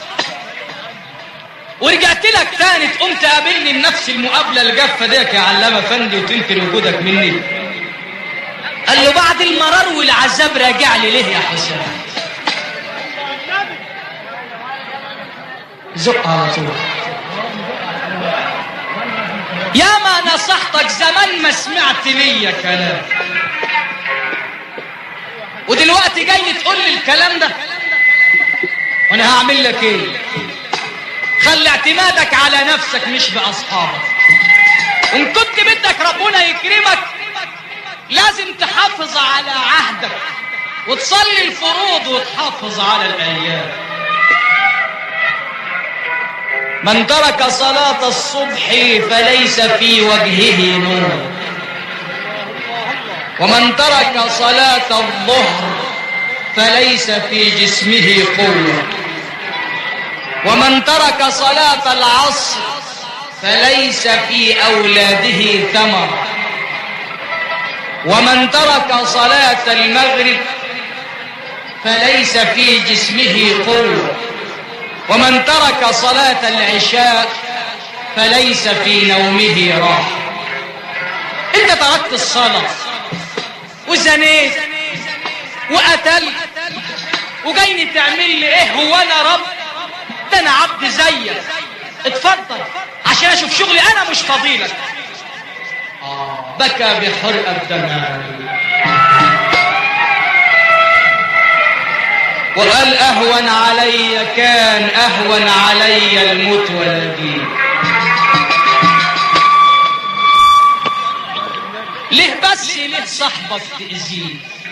ورجعت لك تاني تقوم تقابلني بنفس المقابله الجافه ديك يا علام افندي وتنكر وجودك مني قال له بعد المرار والعذاب راجع لي ليه يا حسين زق على طول يا ما نصحتك زمان ما سمعت ليا كلام ودلوقتي جاي تقول لي الكلام ده وانا هعمل لك ايه خلي اعتمادك على نفسك مش باصحابك ان كنت بدك ربنا يكرمك لازم تحافظ على عهدك وتصلي الفروض وتحافظ على الايام من ترك صلاة الصبح فليس في وجهه نور ومن ترك صلاة الظهر فليس في جسمه قوة ومن ترك صلاة العصر فليس في أولاده ثمر ومن ترك صلاة المغرب فليس في جسمه قوة ومن ترك صلاة العشاء فليس في نومه راحة انت تركت الصلاة وزنيت وقتلت وجايني تعمل لي ايه هو انا رب ده انا عبد زيك اتفضل عشان اشوف شغلي انا مش فضيلك آه بكى بحرقة دمعي وقال اهون علي كان اهون علي الموت والدين ليه بس ليه صاحبك تأذيه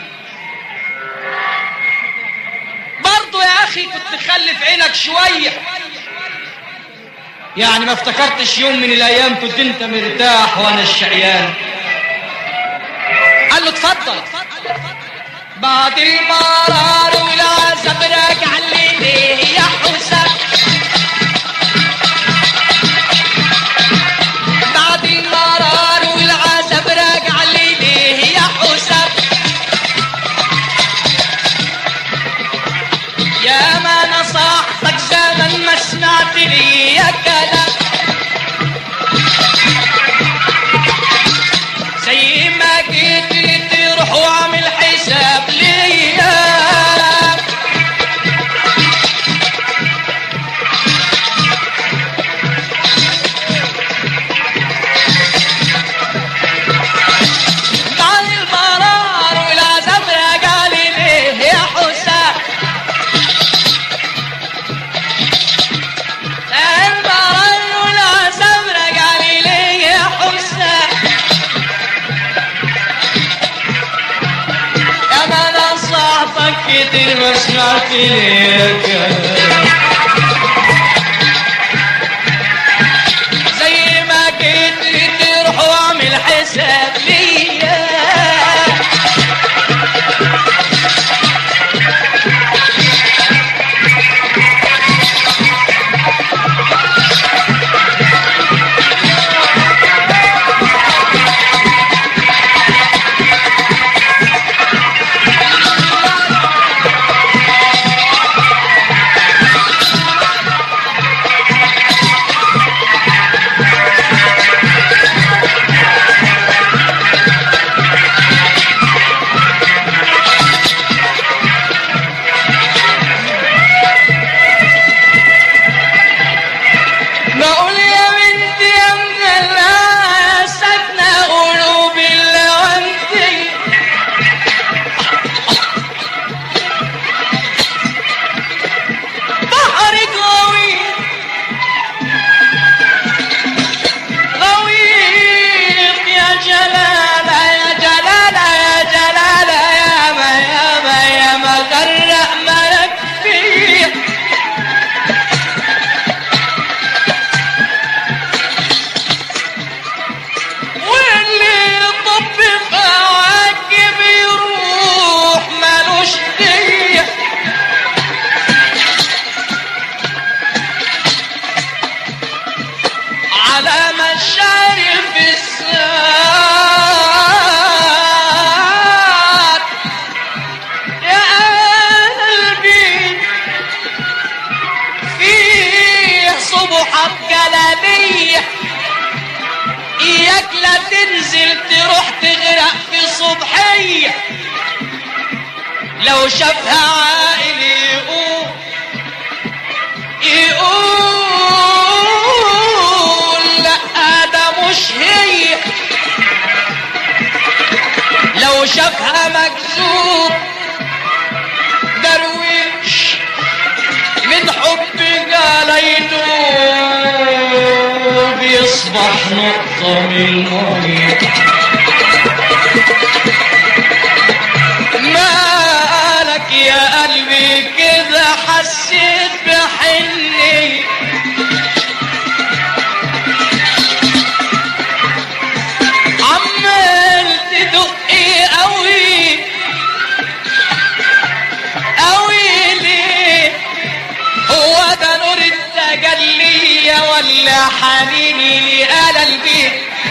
برضو يا اخي كنت خلي في عينك شوية يعني ما افتكرتش يوم من الايام كنت انت مرتاح وانا الشقيان قال له اتفضل بعد المرار والعذاب راجع لي ليه يا حسام بعد المرار والعذاب راجع لي ليه يا حسام يا ما نصحتك زمن ما سمعت لي يا كلام زي ما جيت تروح واعمل حساب ليا بعد المرار والعذاب راجع لي ليه يا حسام المرار والعذاب راجع لي ليه يا حسام يا ما نصحتك كتير ما سمعت ليك زي ما كنت تروح واعمل حساب ليا بقول يا بنتي يا مدلعة ساكنة قلوب اللوانتي بحرك غويط غويط يا جلالة يا جلالة يا جلالة يا ما يا ما يا ما غرق ملك فيه واللي يطب في عواقب يروح ملوش ديه على مشارف الساد يا قلبي فيه صبحة جلالية اياك لا تنزل تروح تغرق في صبحية لو شافها عائل يقول يقول لا ده مش هي لو شافها مكذوب درويش من حب جليته بيصبح نقطة من المية مالك يا قلبي كده حسيت بحني كل حنيني لآل البيت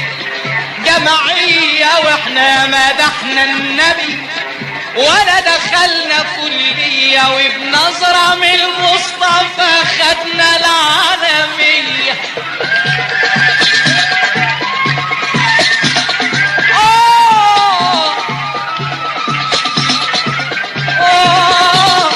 جمعية واحنا مدحنا النبي ولا دخلنا كلية وبنظرة من المصطفى خدنا العالمية آه آه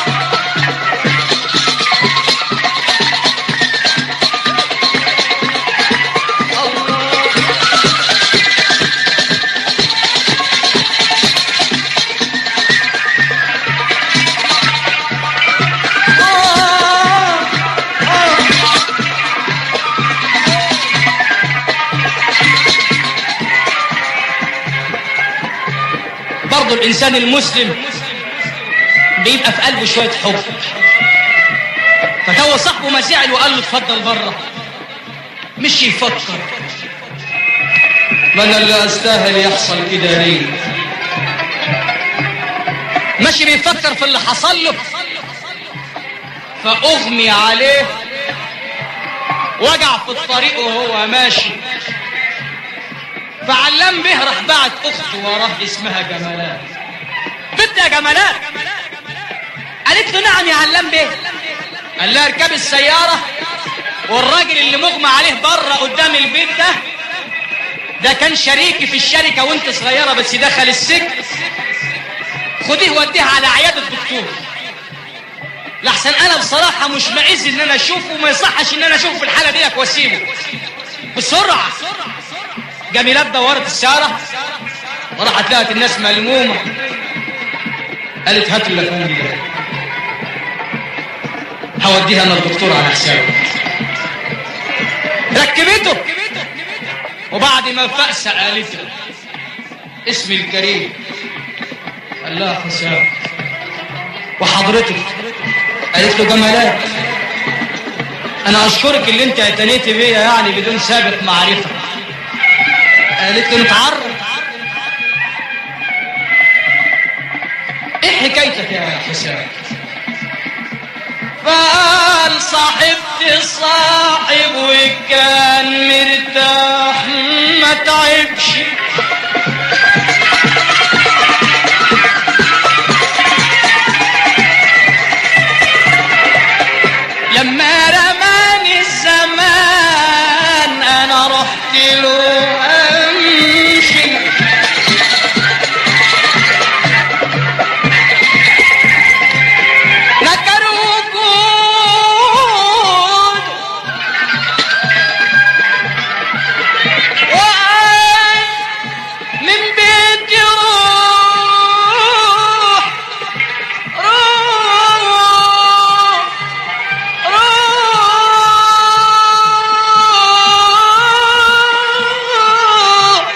برضو الإنسان المسلم بيبقى في قلبه شوية حب فتو صاحبه ما زعل وقال له اتفضل بره مش يفكر ما انا اللي استاهل يحصل كده ليه ماشي بيفكر في اللي حصل له فأغمي عليه وجع في الطريق وهو ماشي فعلام به راح بعت اخته وراه اسمها جمالات بنت يا جمالات قالت له نعم يا علام به قال لها اركبي السيارة والراجل اللي مغمى عليه بره قدام البيت ده ده كان شريكي في الشركة وانت صغيرة بس دخل السجن خديه وديه على عيادة الدكتور لحسن انا بصراحة مش معز ان انا اشوفه وما يصحش ان انا اشوفه في الحالة ديك واسيبه بسرعة جميلات دورت السيارة وراحت لقت الناس ملمومة قالت هات الافندي ده هوديها انا الدكتور على حسابي ركبته وبعد ما فأس قالت له اسمي الكريم قال لها حسام وحضرتك قالت له جمالات انا اشكرك اللي انت اعتنيتي بيا يعني بدون سابق معرفه قالت له نتعرف ايه حكايتك يا حسام فقال صاحبتي صاحب وكان مرتاح ما تعبش لما رماني الزمان انا رحت له امشي نكر وجود وقال من بيتي روح روح روح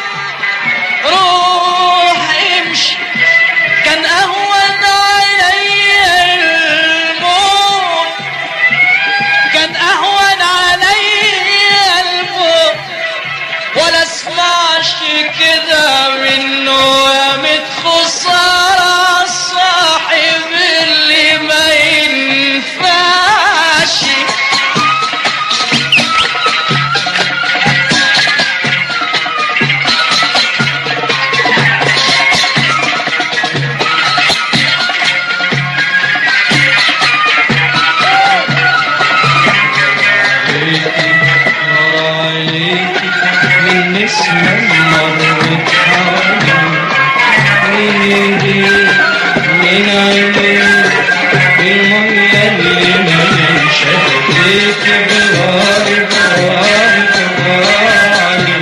روح امشي كان اهون علي الموت كان اهون علي الموت ولا اسمعش كده منه يا مت خسارة صاحب اللي ما ينفعش من نسمة مرت حوالي من عيني المية اللي من شهدت بغار بغار بغار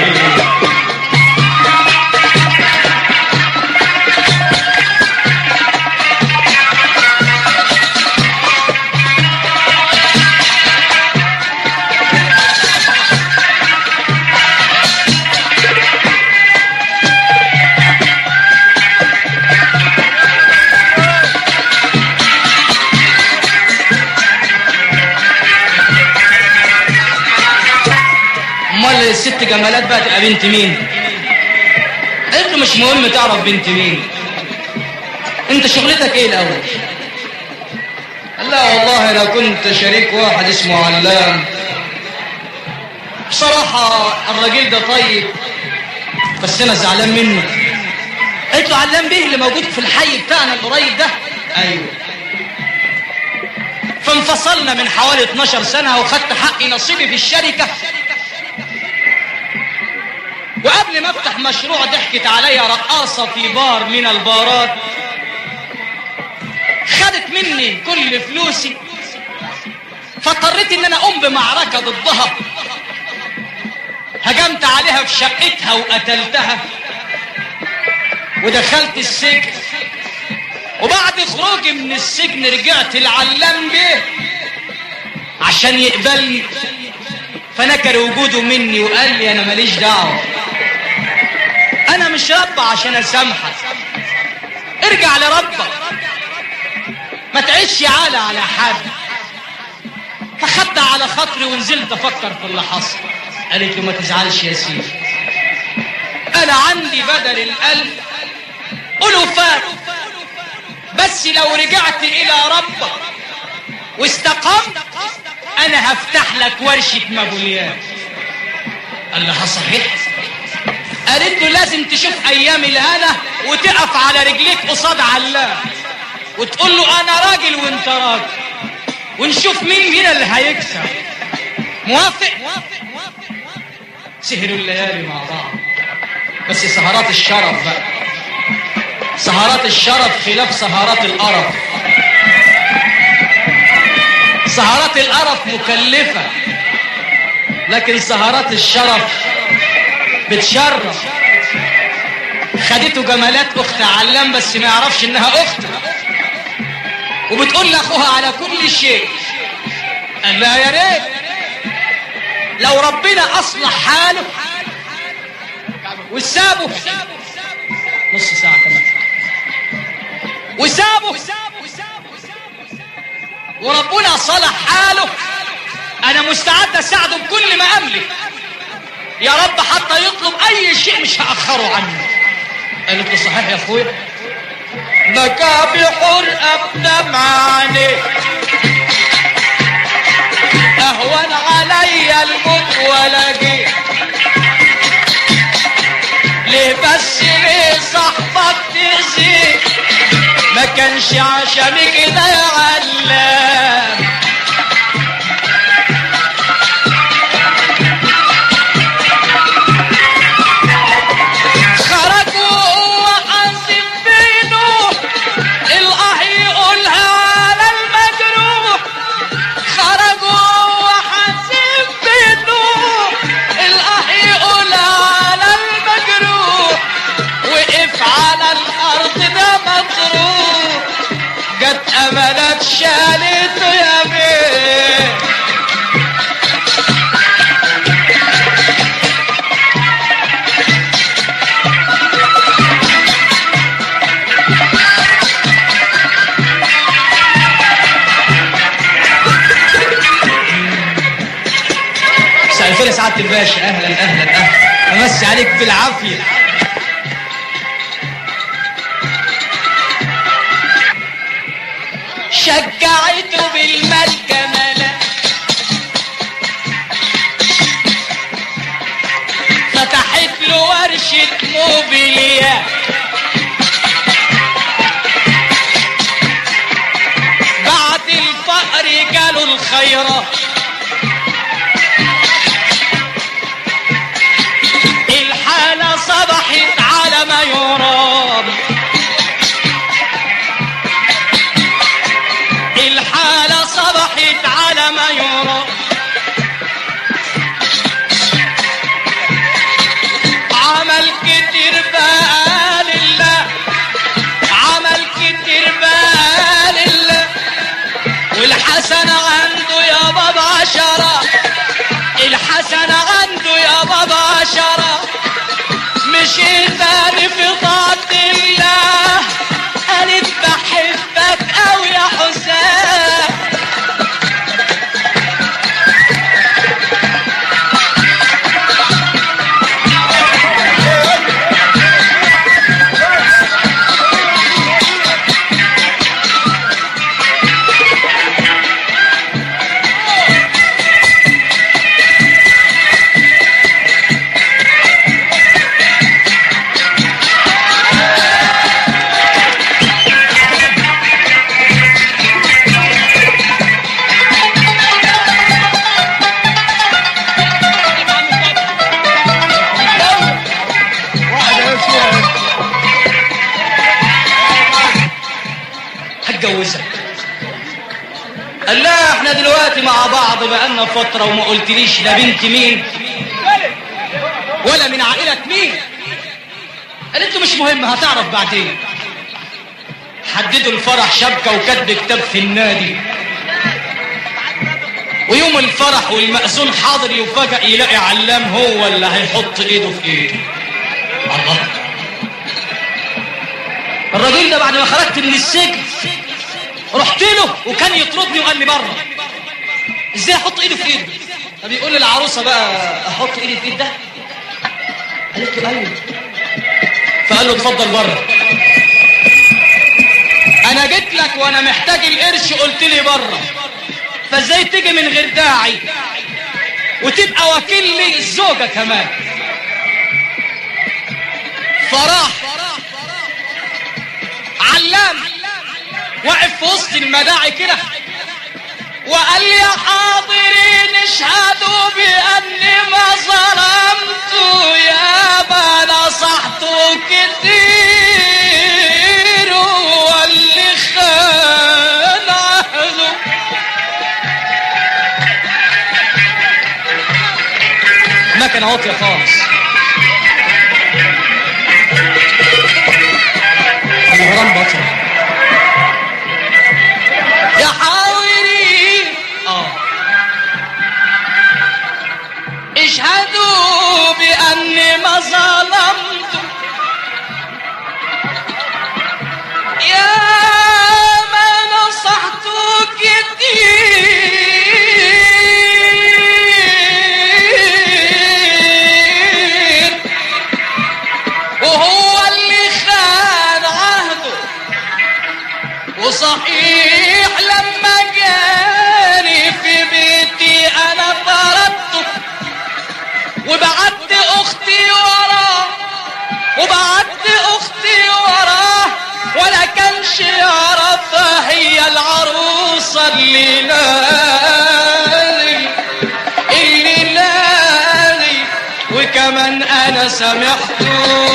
امال الست جمالات بقى تبقى بنت مين قلت له مش مهم تعرف بنت مين انت شغلتك ايه الاول قال لا والله انا كنت شريك واحد اسمه علام بصراحة الراجل ده طيب بس انا زعلان منه قلت له علام بيه اللي موجود في الحي بتاعنا القريب ده ايوه فانفصلنا من حوالي 12 سنة وخدت حقي نصيبي في الشركة وقبل ما افتح مشروع ضحكت عليا رقاصة في بار من البارات خدت مني كل فلوسي فاضطريت ان انا اقوم بمعركة ضدها هجمت عليها في شقتها وقتلتها ودخلت السجن وبعد خروجي من السجن رجعت العلام بيه عشان يقبلني فنكر وجوده مني وقال لي انا ماليش دعوه انا مش رب عشان اسامحك ارجع لربك ما تعيش عالة على حد فخدت على خاطري ونزلت افكر في اللي حصل قالت له ما تزعلش يا سيدي انا عندي بدل الالف الوفات بس لو رجعت الى ربك واستقمت انا هفتح لك ورشة مبوليات قال لها صحيح قالت له لازم تشوف ايام الهنا وتقف على رجليك قصاد علام وتقول له انا راجل وانت راجل ونشوف مين فينا اللي هيكسب موافق سهروا الليالي مع بعض بس سهرات الشرف بقى سهرات الشرف خلاف سهرات القرف سهرات القرف مكلفة لكن سهرات الشرف بتشرف خدته جمالات اخت علام بس ما يعرفش انها اخته وبتقول لاخوها على كل شيء قال لها يا ريت لو ربنا اصلح حاله وسابه نص ساعة كمان وسابه وربنا صلح حاله انا مستعد اساعده بكل ما املك يا رب حتى يطلب اي شيء مش هاخره عنه قالت له صحيح يا اخويا مكابح بدمع عينيك اهون علي الموت ولا جيت ليه بس ليه صاحبك تأذيك ما كانش عشان كده يا علام خرجوا وهو حاسب بينه الاه يقولها على المجروح خرجوا وهو حاسب بينه الاه يقولها على المجروح وقف على الارض ده مطروح جت املك شالته يا بيه مساء الفل يا سعاده الباشا اهلا اهلا اهلا امسي عليك بالعافيه شجعته بالمال كمالا فتحت له ورشة موبيليات بعد الفقر جاله الخيرات الحالة صبحت على ما يرام الحالة صبحت على ما يرام عمل كتير بقى لله عمل كتير بقى لله والحسن عنده يا بابا عشرة الحسن عنده يا بابا عشرة مشي تاني في طاعة الله قالت بحبك أوي يا حسام قال لا احنا دلوقتي مع بعض بقالنا فترة وما قلتليش لا بنت مين ولا من عائلة مين قالت له مش مهم هتعرف بعدين حددوا الفرح شبكة وكتب كتاب في النادي ويوم الفرح والمأذون حاضر يفاجئ يلاقي علام هو اللي هيحط ايده في ايده الله الراجل ده بعد ما خرجت من السجن رحت له وكان يطردني وقال لي بره ازاي احط ايده في ايده فبيقول للعروسه بقى احط ايدي في ايد ده قالت له ايوه فقال له اتفضل بره انا جيت لك وانا محتاج القرش قلت لي بره فازاي تيجي من غير داعي وتبقى وكيل لي الزوجة كمان فراح علام واقف في وسط المداعي كده وقال يا حاضرين اشهدوا باني ما ظلمت يابا نصحته كتير واللي خان عهده مكنه واطيه خالص الهرام بطل يا حاوري اه اشهدوا باني ما ظلمت يا ما نصحت كتير وهو اللي خان عهده وصحيح لما جاني في بيتي انا طردته وبعت اختي وراه وبعت اختي وراه ولا كانش يعرفها هي العروسه اللي لالي اللي لالي وكمان انا سامحته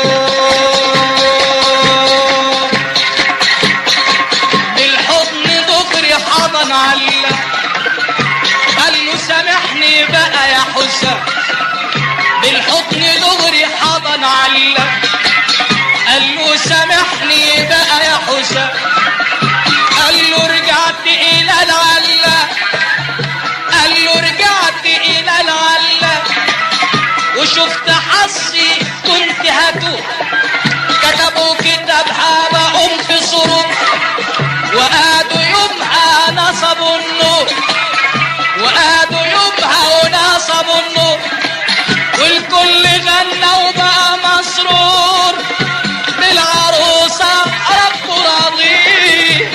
بالحضن دغري حضن علق قال له سامحني بقى يا حسام بالحضن دغري حضن علق قال له سامحني بقى يا حسام قال له رجعت الى العلة قال له رجعت الى العلة وشفت حظي كنت هتوه كتبوا كتابها بقوم في سرور وقعدوا يومها نصبوا النور وقعدوا يومها ونصبوا النور والكل غنى وبقى مسرور بالعروسة ربه راضي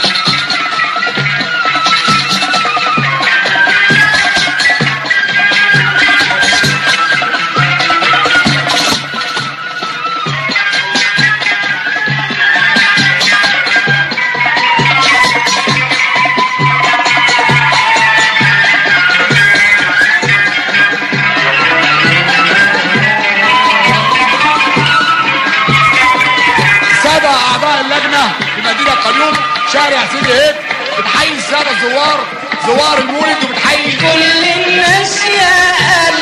سبع اعضاء اللجنه في مدينه قليوب شارع سيدي هيك بتحيي الساده الزوار زوار المولد وبتحيي كل الناس يا